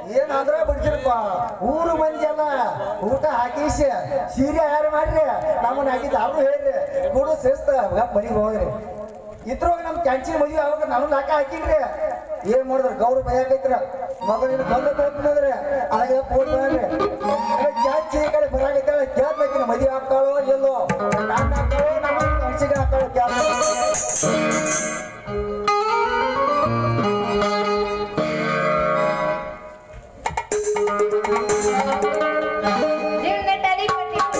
ಏನಾದ್ರ ಬಿಡ್ಸಿರಪ್ಪ ಊರು ಮಂದಿ ಎಲ್ಲ ಊಟ ಹಾಕಿಸಿ ಸೀರೆ ಯಾರು ಮಾಡ್ರಿ ನಮ್ಮನ್ನ ಹಾಕಿದ್ದು ಅವ್ರು ಹೇಳ್ರಿ ಕೊಡು ಶಿಸ್ತ ಮನೆಗೆ ಹೋಗ್ರಿ ಇದ್ರೊಳಗೆ ನಮ್ಮ ಕ್ಯಾಂಟೀನ್ ಮದುವೆ ಅವಾಗ ನಾನು ಲಾಕ ಹಾಕಿನ್ರಿ ಏನ್ ಮಾಡಿದ್ರ ಗೌರವ ಭಯಕೈತ್ರ ಮಗಳಿನ ಬಂದ ತೋರ್ತಿದ್ರೆ ಅದಾಗ ಫೋನ್ ಮಾಡ್ರಿ ಕ್ಯಾಂಚಿ ಈ ಕಡೆ ಬರಾಕೈತಾಳೆ ಕೇಳ್ಬೇಕಿನ ಮದುವೆ ಹಾಕ್ತಾಳೋ ಎಲ್ಲೋ ನಾನು ಹಾಕ್ತಾಳೋ ನಮ್ಮ ಮನ್ಸಿಗೆ ಹಾಕ್ತಾಳೋ ಕೇಳ್ಬೇಕು ಜೀವನದಲ್ಲಿ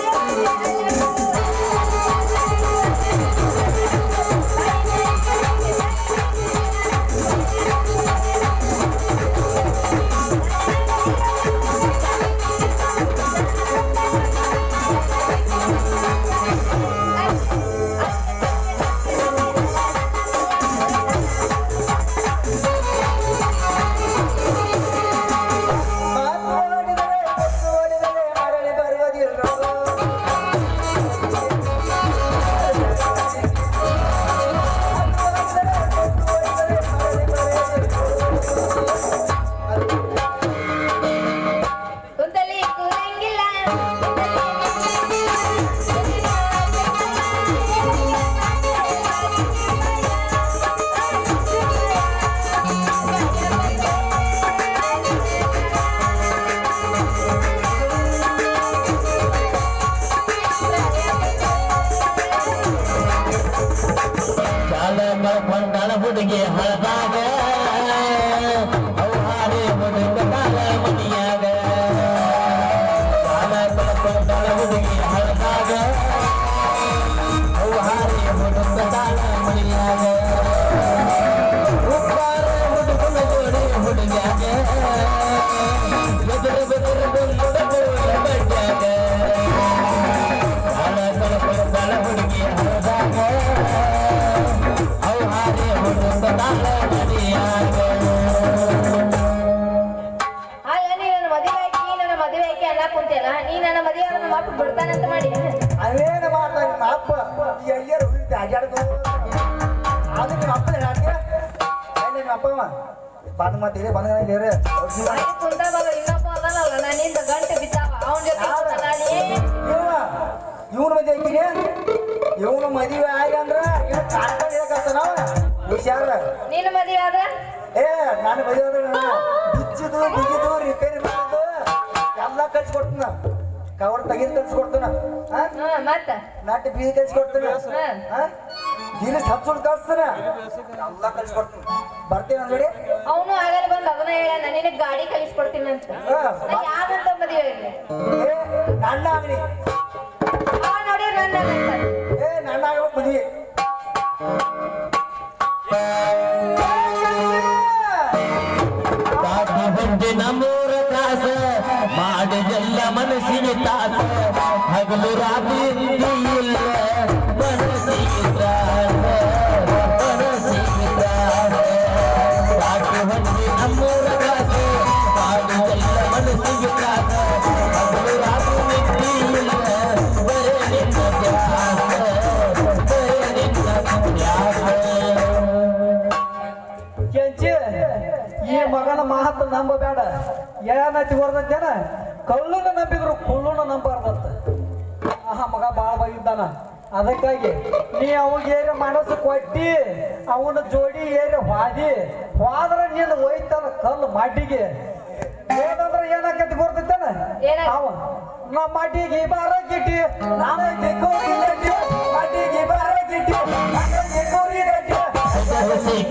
ಮಾತು ಆಡಿದರೆ ಮುತ್ತು ಆಡಿದರೆ ಮರಳಿ ಬರುವುದಿಲ್ಲೋ. ಮಾತು ಆಡಿದರೆ ಮುತ್ತು ಆಡಿದರೆ ಮರಳಿ ಬರುವುದಿಲ್ಲೋ. ಕುಂತಲಿ ಕೂರಂಗಿಲ್ಲ ಕಾಲ ಕಳ್ಕೊಂಡಳ ಹುಡುಗಿ ಹಳದಾಗ ಅವ್ಹಾರಿ ಹುಡುಗ ಕಾಲ ಮನಿಯಾಗ ಕಾಲ ಕಳ್ಕೊಂಡಳ ಹುಡುಗಿ ಹಳದಾಗ ಅವ್ಹಾರಿ ಹುಡುಗ ಕಾಲ ಮನಿಯಾಗ ಉಪ್ಪಾರ ಹುಡುಗನ ಜೋಡಿ ಹುಡುಗ್ಯಾಗ ಎದುರು ಬೆದರು ಹುಡುಗರು ಬಡ್ಯಾಗ ಕಾಲ ಕಳ್ಕೊಂಡಳ ಹುಡುಗಿ ಹಳದಾಗ ಅವು ಹಾರಿ ಹುಡುಗ ಕಾಲ ಮನಿಯಾಗ ಅಲ್ಲ ನೀ ನನ್ನ ಮದುವೆ ಆಕಿ ನನ್ನ ಮದುವೆ ಆಕಿ ಅನ್ನ ಕುಂತೇನ ನೀ ನನ್ನ ಮದುವೆ ಆದ್ರೆ ನಮ್ಮ ಅಪ್ಪ ಬಿಡ್ತಾನಂತ ಮಾಡಿ ಅದೇನು ಮಾಡ್ದ ನಿಮ್ಮ ಅಪ್ಪ ಈ ಅಯ್ಯರು ಹುಡುಗಿ ಅಡ್ಯಾಡ್ದು ಅದು ನಿಮ್ಮ ಅಪ್ಪ ಹೇಳ್ತೀಯ ನಿಮ್ಮ ಅಪ್ಪ ಬಂದ ಮತ್ತೆ ಇದೆ ಬಂದ ಇಲ್ಲೇ ಮನೆ ಕುಂತ ಬಾಗ ಇನ್ನೊಬ್ಬ ಅದನಲ್ಲ ನನ್ನಿಂದ ಗಂಟೆ ಬಿದ್ದಾವ ಅವನ ಜೊತೆ ಕುಂತ ನಾನೇ ಇವನು ಮದುವೆ ಐತಿನಿ ಇವನು ಮದುವೆ ಆಗಿ ಅಂದ್ರ ಇವ್ ಕಾರ್ಕೊಂಡು ಹೇಳಕತ್ತ ನಾವು ಹುಷಾರ ನಿನ್ನ ಮದುವೆ ಆದ್ರ ಏ ನಾನು ಮದುವೆ ಆದ್ರೆ ಬಿಚ್ಚಿದು ಬಿಗಿದು ರಿಪೇರಿ ಮಾಡೋದು ಎಲ್ಲ ಕಳ್ಸಿಕೊಡ್ತೀನ ಕವರ್ ತೆಗೆದು ಕಳ್ಸಿಕೊಡ್ತೀನ ಹಾ ಹಾ ಮತ್ತ ನಾಟಿ ಬೀಜ ಕಳ್ಸಿಕೊಡ್ತೀನ ಹ್ಮ್. ಹಾ ಗಿರಿ ಸಬ್ಸುಡ್ ಕಳ್ಸ್ತಾನ ಎಲ್ಲ ಕಳ್ಸಿಕೊಡ್ತೀನಿ ಬರ್ತೀನಿ ಅಂದ್ಬೇಡಿ ಅವನು ಆಗಲ್ಲ ಬಂದ್ ಅದನ್ನ ಹೇಳ ನಿನಗ್ ಗಾಡಿ ಕಲಿಸ್ಕೊಡ್ತೀನಿ ಅಂತ ಹಾ, ನಾ ಬಾ. ಯಾವ್ದಂತ ಮದುವೆ ಇರ್ಲಿ ಏ ನನ್ನ ಆಗಲಿ ಅವ ನೋಡಿ ನನ್ನ ಏ ನನ್ನ ಆಗ್ಬೇಕು ಮದುವೆ ಕಾಟಿ ಬಂದೆ ನಮ್ಮೂರ ಕಾಸ ಮಾಡಿದೆಲ್ಲ ಮನಸ್ಸಿನ ತಾಸ ಹಗಲು ರಾತ್ರಿ ಇಲ್ಲ ಮನಸ್ಸಿಗೆ ತ್ರಾಸ ಮನಸ್ಸಿಗೆ ತ್ರಾಸ ಕಾಟಿ ಬಂದೆ ನಮ್ಮೂರ ಕಾಸ ಮಾಡಿದೆಲ್ಲ ಮನಸ್ಸಿಗೆ ತ್ರಾಸ ಹಗಲು ರಾತ್ರಿ ಇಲ್ಲ ಬರೇ ನಿನ್ನ ತ್ಯಾಸ ಬರೇ ನಿನ್ನ ತ್ಯಾಸ ಕೆಂಚಿ ಈ ಮಗನ ಮಾತು ನಂಬಬೇಡ ಏನೈತಿ ಹೊರದಂತೇನ ಕಳ್ಳುನ ನಂಬಿದ್ರು ಕುಳ್ಳುನ ನಂಬಾರ್ದಂತ ಆಹಾ ಮಗ ಬಾಳ ಬೈದ್ದಾನ ಅದಕ್ಕಾಗಿ ನೀ ಅವಾಗ ಏರಿ ಮನಸ್ಸು ಕೊಟ್ಟಿ ಅವನ ಜೋಡಿ ಏರಿ ಹಾದಿ ಹೋದ್ರ ನೀನು ಒಯ್ತಾನ ಕಲ್ಲು ಮಡ್ಡಿಗೆ ಹೋದಂದ್ರ ಏನಾಕತಿ ಗೊತ್ತೈತೇನ ಏನಾಗ್- ಅವ ನಮ್ಮ ಮಡ್ಡಿಗೆ ಬಾರ ಗಿಟ್ಟಿ ನಾನು ಗಿಟ್ಟಿ ಮಡ್ಡಿಗೆ ಬಾರ ಗಿಟ್ಟಿ ನಾನು ಗಿಟ್ಟಿ ರೆಡ್ಡಿ.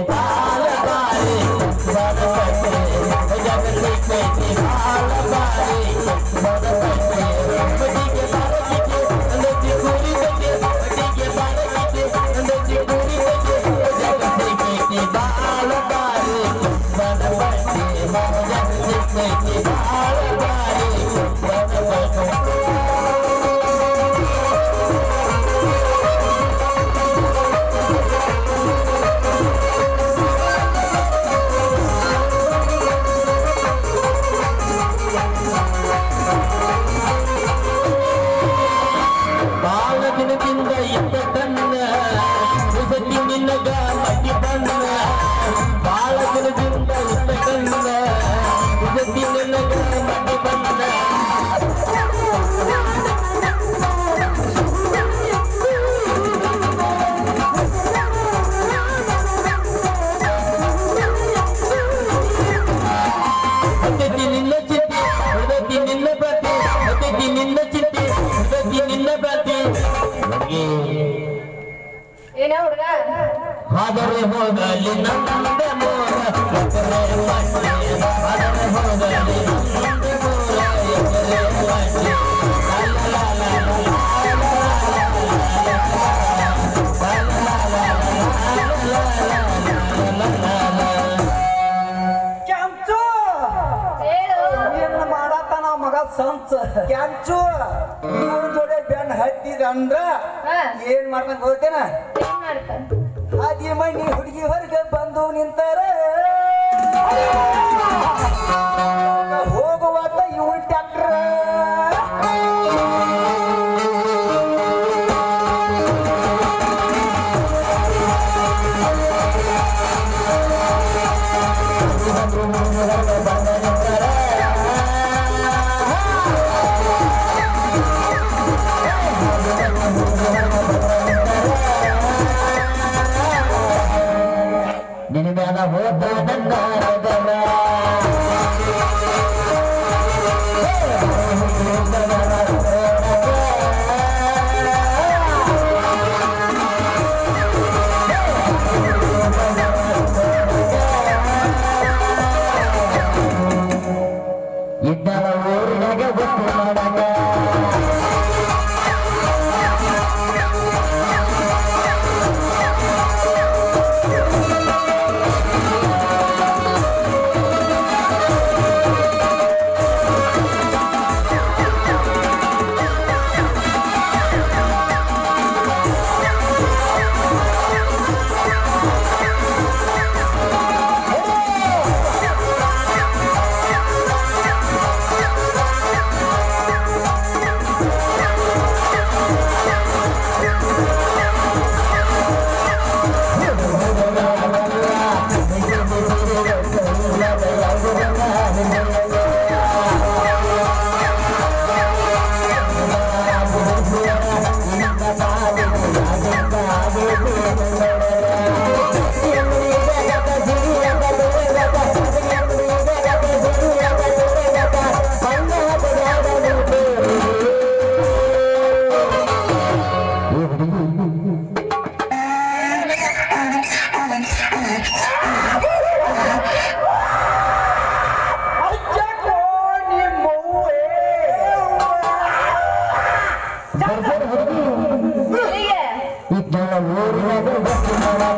ಬಾಳ ದಿನದಿಂದ ಇದ್ದ ಕಣ್ಣ ಸುಸತಿ ನಿನ್ನಗ ಮಟ್ಟಿ ಬಣ್ಣ ಬಾಳ ದಿನದಿಂದ ಇದ್ದ ಕಣ್ಣ ಸುಸತಿ ಆದರೆ ಹೋಗಲಿ ನಂದೆ ಮೋರ ಎಕರೆ ಬಂಡೆ ಆದರೆ ಹೋಗಲಿ ನಂದೆ ಮೋರ ಎಕರೆ ಬಂಡೆ ಲಾ ಲಾ ಲಾ ಲಾ ಲಾ ಕ್ಯಾಂಚು ಹೇಳು ಏನ್ ಮಾಡತ್ತಾನ ಮಗ ಸಂಚ ಕ್ಯಾಂಚು ಇವ್ರ ಜೋಡಿ ಬೆನ್ ಹತ್ತಿದ ಅಂದ್ರ ಹಾ ಏನ್ ಮಾಡ್ತಾನ ಗೊತ್ತೇನ ಏನ್ ಮಾಡ್ತಾನ ಆದಿ ಮಣ್ಣಿ ಹುಡುಗಿ ಹೊರಗೆ ಬಂದು ನಿಂತಾರ ಹೋಗುವಾತ ಇವ್ರ ಟ್ಯಾಕ್ಟ್ರ ನಿನ್ನ ಮ್ಯಾಲ ಹೋದ ನನ್ನ ಹೃದಯ. ಇದ್ದಳ ಊರಿನಾಗ ಗೊತ್ತು ಮಾಡಂಗ ಅಜ್ಜಕ್ಕೋ ನಿಮ್ಮವ್ವೇ. ಇಲ್ಲಿಗೆ ಇದ್ದಳ ಊರಿನಾಗ ಗೊತ್ತು ಮಾಡಂಗ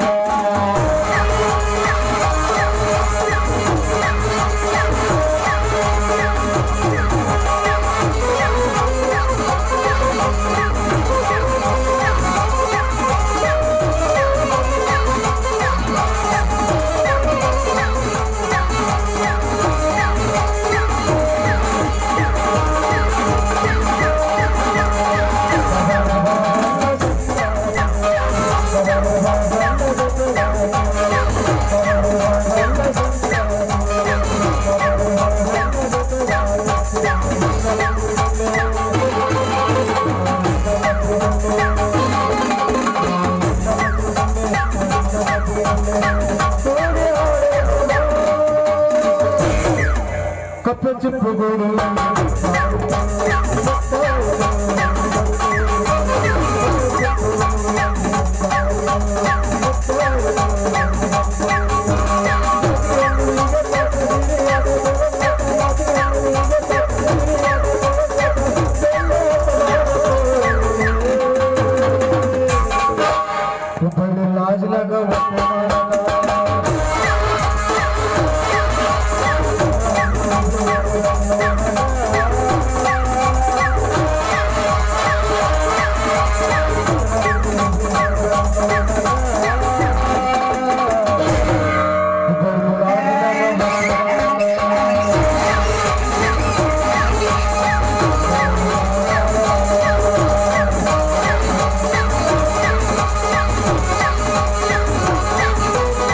ಕಪ್ಪು ಚಿಪ್ಪು ಗೂಡು ಹುಬ್ಬಳ್ಳಿ ಲಾಜ್ನಾಗ ಒಟ್ಟು ಮಾಡಂಗ ¡Vamos!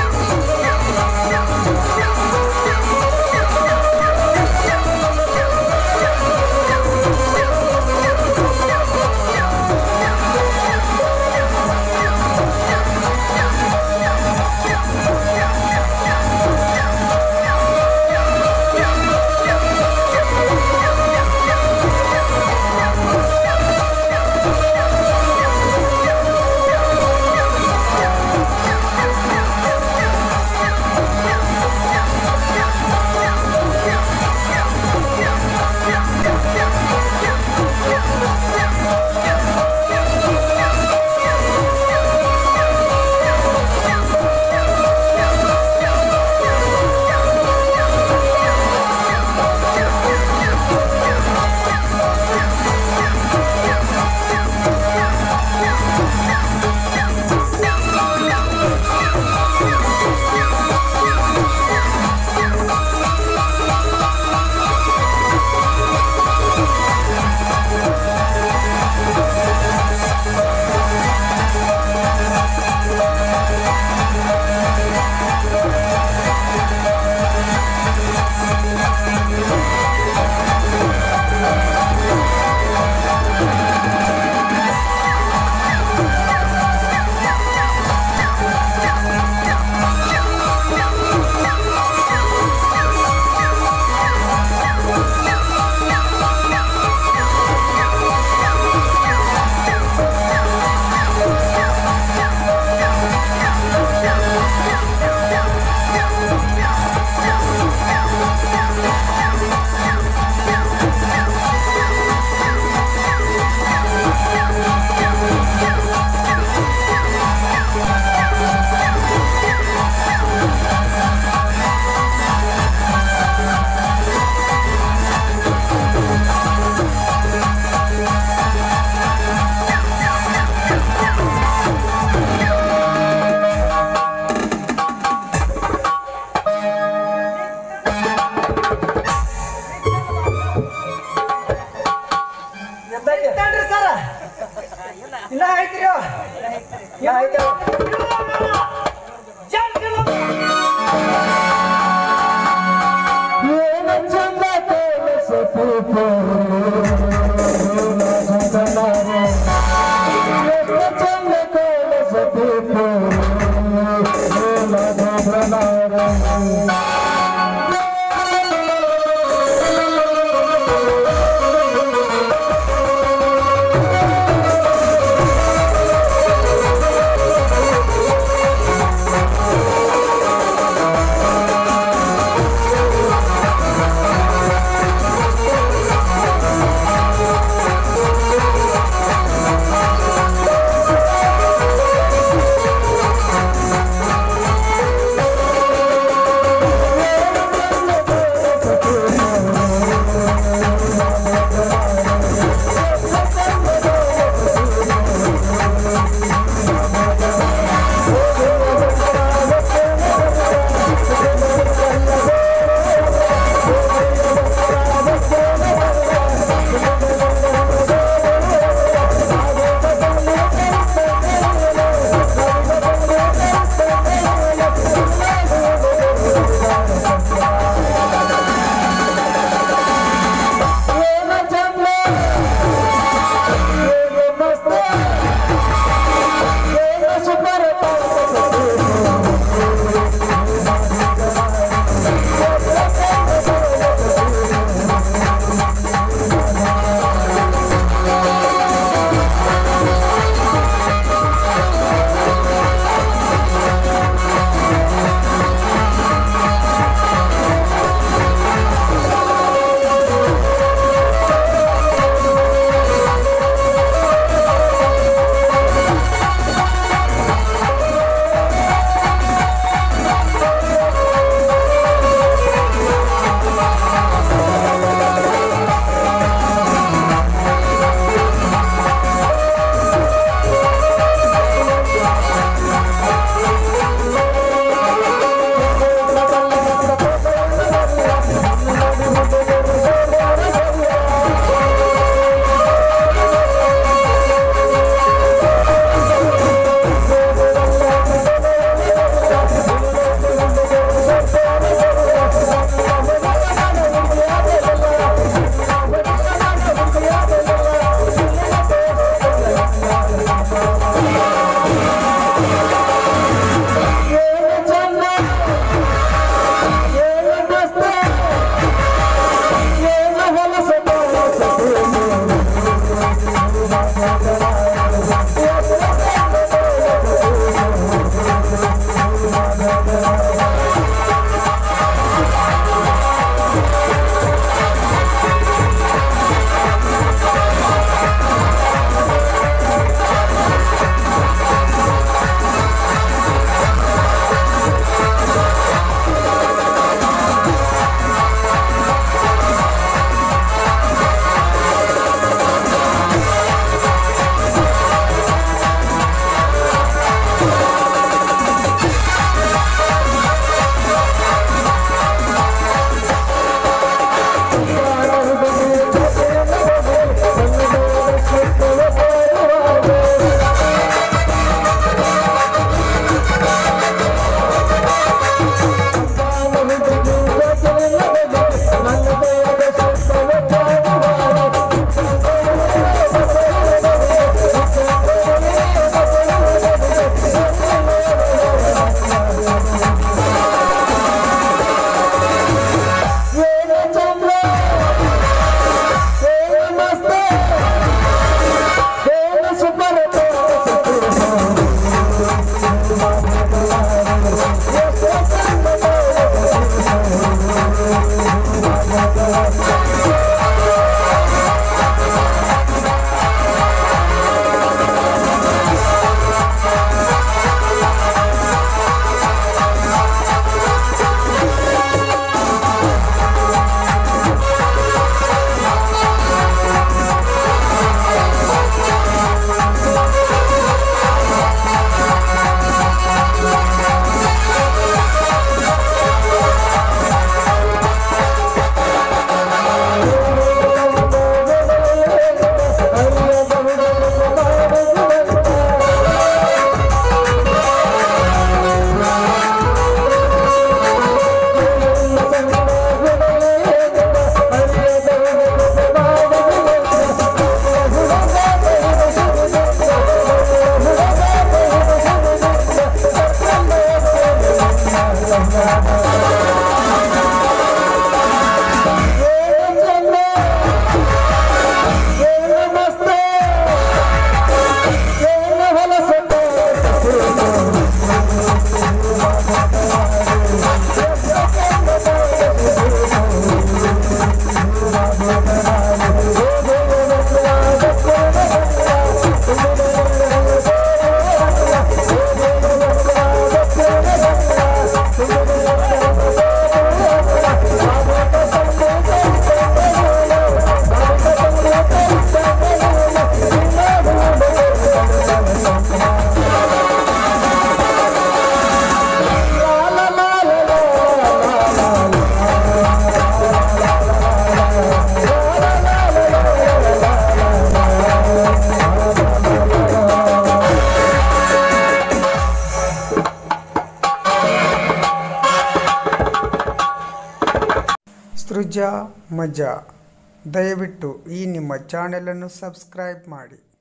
ಸೃಜಾ ಮಜಾ ದಯವಿಟ್ಟು ಈ ನಿಮ್ಮ ಚಾನೆಲನ್ನು ಸಬ್ಸ್ಕ್ರೈಬ್ ಮಾಡಿ